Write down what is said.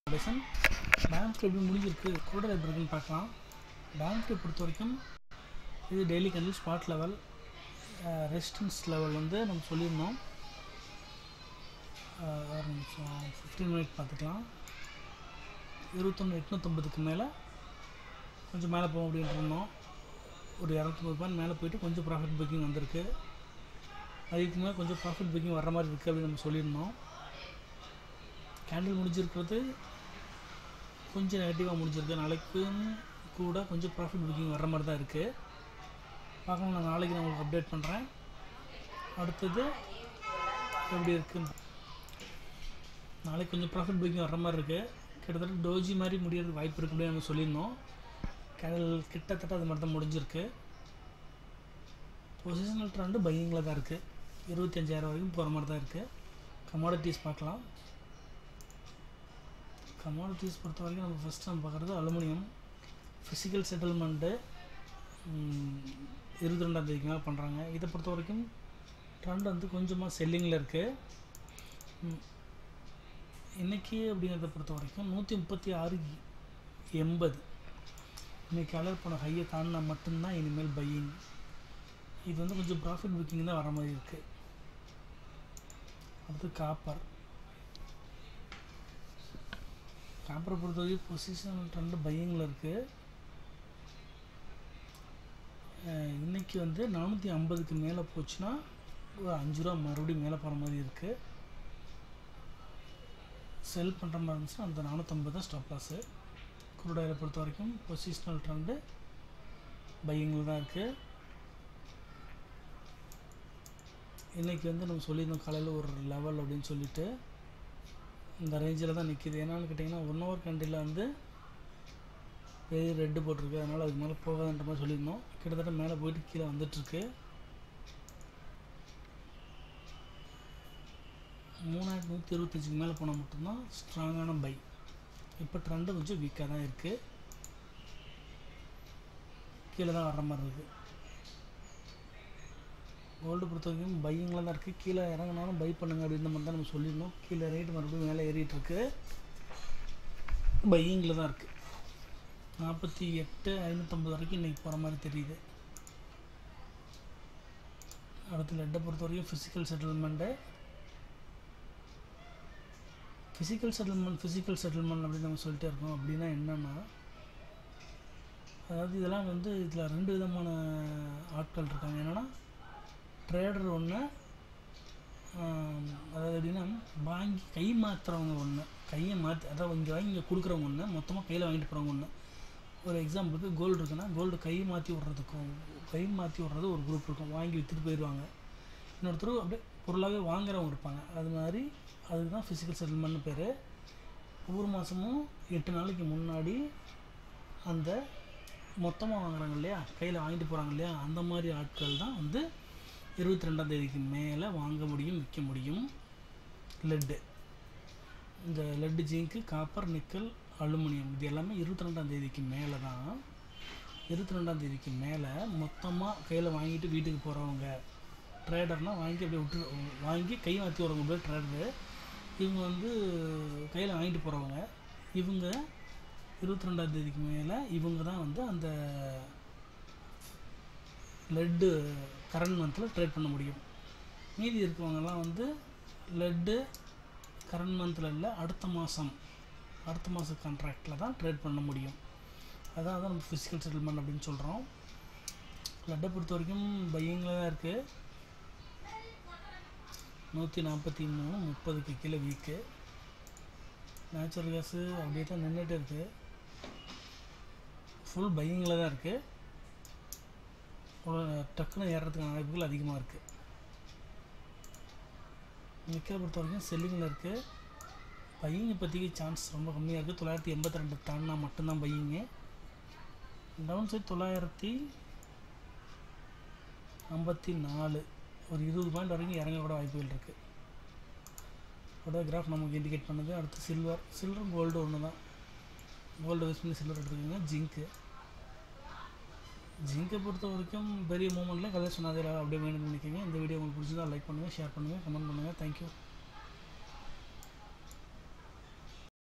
lesson bank எப்படி முடிஞ்சிருக்கு கூட எப்படி இருக்குன்னு பார்க்கலாம் பேங்க்கை பொறுத்த வரைக்கும் இது daily candle spot level resistance level வந்து நம்ம சொல்லியிருந்தோம் அஹ், ஒரு நிமிஷம் ஃபிஃப்டீன் மினிட் பார்த்துக்கலாம் இருபத்தொன்று எட்நூற்றம்பதுக்கு மேலே கொஞ்சம் மேலே போகும் அப்படின்ட்டு இருந்தோம் ஒரு இரநூத்தம்பது பாயிண்ட் மேலே போயிட்டு கொஞ்சம் ப்ராஃபிட் புக்கிங் வந்திருக்கு அதுக்கு மேலே கொஞ்சம் ப்ராஃபிட் புக்கிங் வர மாதிரி இருக்குது அப்படின்னு நம்ம சொல்லியிருந்தோம் கேண்டில் முடிஞ்சிருக்கிறது கொஞ்சம் நெகட்டிவாக முடிஞ்சிருக்கு நாளைக்கும் கூட கொஞ்சம் ப்ராஃபிட் புக்கிங் வர மாதிரி தான் இருக்குது பார்க்கலாம் நான் நாளைக்கு நான் உங்களுக்கு அப்டேட் பண்ணுறேன் அடுத்தது எப்படி இருக்குன்னு நாளைக்கு கொஞ்சம் ப்ராஃபிட் புக்கிங் வர மாதிரி இருக்குது கிட்டத்தட்ட டோஜி மாதிரி முடியறதுக்கு வாய்ப்பு இருக்கு அப்படின்னு நம்ம சொல்லியிருந்தோம் கேண்டில் கிட்டத்தட்ட அது மாதிரி தான் முடிஞ்சிருக்கு பொசிஷனல் ட்ரெண்டு பையிங்கில் தான் இருக்குது இருபத்தி அஞ்சாயிரம் வரைக்கும் போகிற மாதிரி தான் இருக்குது கமாடிட்டிஸ் பார்க்கலாம் கமாடிட்டிஸ் பொறுத்த வரைக்கும் நம்ம ஃபஸ்ட்டு நம்ம பார்க்குறது அலுமினியம் ஃபிசிக்கல் செட்டில்மெண்ட்டு இருபத்தி ரெண்டாம் தேதிக்கு மேலே பண்ணுறாங்க இதை பொறுத்த வரைக்கும் ட்ரெண்ட் வந்து கொஞ்சமாக செல்லிங்கில் இருக்குது இன்றைக்கி அப்படிங்கிறத பொறுத்த வரைக்கும் நூற்றி முப்பத்தி ஆறு எண்பது இன்றைக்கி அலர்ட் பண்ண ஹையை தாண்டினா மட்டும்தான் இனிமேல் பையிங் இது வந்து கொஞ்சம் ப்ராஃபிட் புக்கிங் தான் வர மாதிரி இருக்குது அடுத்து காப்பர் காப்பரை பொறுத்தவரைக்கும் பொசிஷன் ட்ரெண்டு பையிங்கில் இருக்குது இன்றைக்கி வந்து நானூற்றி ஐம்பதுக்கு மேலே போச்சுன்னா ஒரு அஞ்சு ரூபா மறுபடியும் மேலே போகிற மாதிரி இருக்குது செல் பண்ணுற மாதிரி இருந்துச்சுன்னா அந்த நானூற்றம்பது தான் ஸ்டாப் லாஸு குரூடாயில் பொறுத்த வரைக்கும் பொசிஷனல் ட்ரெண்டு பையிங்கில் தான் இருக்குது இன்றைக்கி வந்து நம்ம சொல்லியிருந்தோம் காலையில் ஒரு லெவல் அப்படின்னு சொல்லிட்டு இந்த ரேஞ்சில் தான் நிற்கிது என்னன்னு கேட்டிங்கன்னா ஒன் ஹவர் கண்டியில் வந்து பெரிய ரெட்டு போட்டிருக்கு அதனால் அதுக்கு மேலே போகாதுன்ற மாதிரி சொல்லியிருந்தோம் கிட்டத்தட்ட மேலே போயிட்டு கீழே வந்துட்டுருக்கு மூணாயிரத்தி நூற்றி இருபத்தஞ்சுக்கு மேலே போனால் மட்டும்தான் ஸ்ட்ராங்கான பை இப்போ ட்ரெண்டு கொஞ்சம் வீக்காக தான் இருக்குது கீழே தான் வர்ற மாதிரி இருக்குது கோல்டு பொறுத்த வரைக்கும் பையிங்கில் தான் இருக்குது கீழே இறங்கினாலும் பை பண்ணுங்க அப்படின்ற மாதிரி தான் நம்ம சொல்லியிருந்தோம் கீழே ரேட்டு மறுபடியும் மேலே ஏறிட்டு இருக்கு பையிங்கில் தான் இருக்குது நாற்பத்தி எட்டு ஐநூற்றம்பது வரைக்கும் இன்றைக்கி போகிற மாதிரி தெரியுது அடுத்து லெட்டை பொறுத்த வரைக்கும் physical settlement physical settlement physical settlement அப்படின்னு நம்ம சொல்லிட்டே இருக்கோம் அப்படின்னா என்னென்னா அதாவது இதெல்லாம் வந்து இதில் ரெண்டு விதமான ஆட்கள் இருக்காங்க என்னென்னா ட்ரேடர் ஒன்று அதாவது எப்படின்னா வாங்கி கை மாற்றுறவங்க ஒன்று கையை மாற்றி அதாவது இங்கே வாங்கி இங்கே கொடுக்குறவங்க ஒன்று மொத்தமாக கையில் வாங்கிட்டு போகிறவங்க ஒன்று ஒரு எக்ஸாம்பிளுக்கு கோல்டு இருக்குன்னா கோல்டு கை மாற்றி விட்றதுக்கும் கை மாற்றி விட்றது ஒரு குரூப் இருக்கும் வாங்கி விற்றுட்டு போயிடுவாங்க இன்னொருத்தர் அப்படியே பொருளாகவே வாங்குறவங்க இருப்பாங்க அது மாதிரி அதுக்கு தான் ஃபிசிக்கல் செட்டில்மெண்ட்னு பேர் ஒவ்வொரு மாதமும் எட்டு நாளைக்கு முன்னாடி அந்த மொத்தமாக வாங்குறாங்க இல்லையா கையில் வாங்கிட்டு போகிறாங்க இல்லையா அந்த மாதிரி ஆட்கள் தான் வந்து இருபத்தி ரெண்டாம் தேதிக்கு மேலே வாங்க முடியும் விற்க முடியும் லெட்டு இந்த lead zinc copper nickel aluminium இது எல்லாமே இருபத்தி ரெண்டாம் தேதிக்கு மேலே தான் இருபத்தி ரெண்டாம் தேதிக்கு மேலே மொத்தமாக கையில் வாங்கிட்டு வீட்டுக்கு போகிறவங்க ட்ரேடர்னால் வாங்கி அப்படியே விட்டு வாங்கி கை மாற்றி வரவங்க பேர் ட்ரேடரு இவங்க வந்து கையில் வாங்கிட்டு போகிறவங்க இவங்க இருபத்தி ரெண்டாம் தேதிக்கு மேலே இவங்க தான் வந்து அந்த லெட்டு கரண்ட் மந்தில் ட்ரேட் பண்ண முடியும் மீதி இருக்கவங்கெல்லாம் வந்து லெட்டு கரண்ட் மந்தில் இல்லை அடுத்த மாதம் அடுத்த மாத கான்ட்ராக்டில் தான் ட்ரேட் பண்ண முடியும் அதான் தான் நம்ம ஃபிசிக்கல் செட்டில்மெண்ட் அப்படின்னு சொல்கிறோம் லெட்டை பொறுத்த வரைக்கும் பையிங்கில் தான் இருக்குது நூற்றி நாற்பத்தி மூணு முப்பதுக்கு கீழே வீக்கு நேச்சுரல் கேஸு அப்படியே தான் நின்றுட்டு இருக்குது ஃபுல் பையிங்கில் தான் இருக்குது டக்குன்னு ஏறுறதுக்கான வாய்ப்புகள் அதிகமாக இருக்குது நிற்கிற பொறுத்த வரைக்கும் செல்லிங்கில் இருக்குது பையிங் இப்போதைக்கு சான்ஸ் ரொம்ப கம்மியாக இருக்குது தொள்ளாயிரத்தி எண்பத்தி ரெண்டு தாண்டினா மட்டும்தான் பையிங்கு டவுன் சைட் தொள்ளாயிரத்தி ஐம்பத்தி நாலு ஒரு இருபது பாயிண்ட் வரைக்கும் இறங்க கூட வாய்ப்புகள் இருக்குது அதோட கிராஃப் நமக்கு இண்டிகேட் பண்ணுது அடுத்து சில்வர் சில்வர் கோல்டு ஒன்று தான் கோல்டு வேஸ்ட் பண்ணி சில்வர் எடுத்துருக்கீங்க ஜிங்க்கு ஜிங்கை பொறுத்த வரைக்கும் பெரிய மூமெண்ட்டில் கதை சொன்னாதே அப்படியே வேணும்னு நினைக்கிங்க இந்த வீடியோ உங்களுக்கு பிடிச்சதா லைக் பண்ணுங்கள் ஷேர் பண்ணுங்கள் கமெண்ட் பண்ணுங்கள் தேங்க்யூ